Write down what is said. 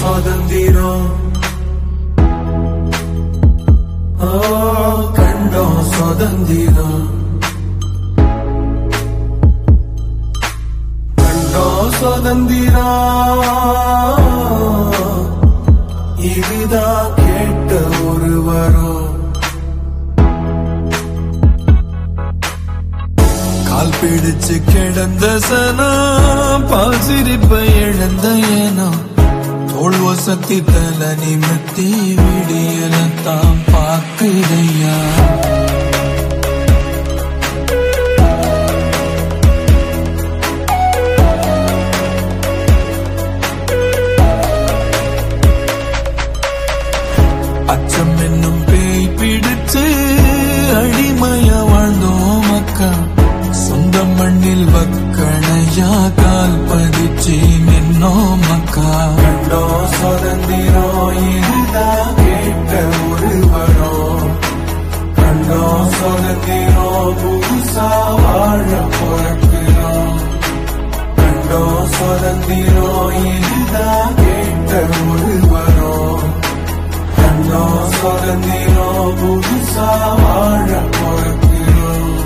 சுதந்திரம் ஓ கண்டோம் சுதந்திரம் கண்டோம் சுதந்திரம் இதுதான் கேட்ட ஒரு வரம் கால் பிடிச்சு கிடந்த சனா பால் சிரிப்பை இழந்த ஏனா தோல் வசத்தி தல நிமித்தி விடியலத்தான் பார்க்குதையா அச்சம் என்னும் பேய் பிடிச்சு அடிமையா வாழ்ந்தோம் அக்கா சொந்த மண்ணில் வக்கணையா கால் பதிச்சு நின்னோம் அக்கா கண்டோ சுதந்திரம் இதுதான் கேட்ட ஒரு வரம் கண்டோ சுதந்திரம் புதுசா வாழ பிறக்கிறோம் கண்டோ சுதந்திரம் இதுதான் கேட்ட ஒரு வரம் கண்டோ சுதந்திரம் புதுசா வாழ பிறக்கிறோம்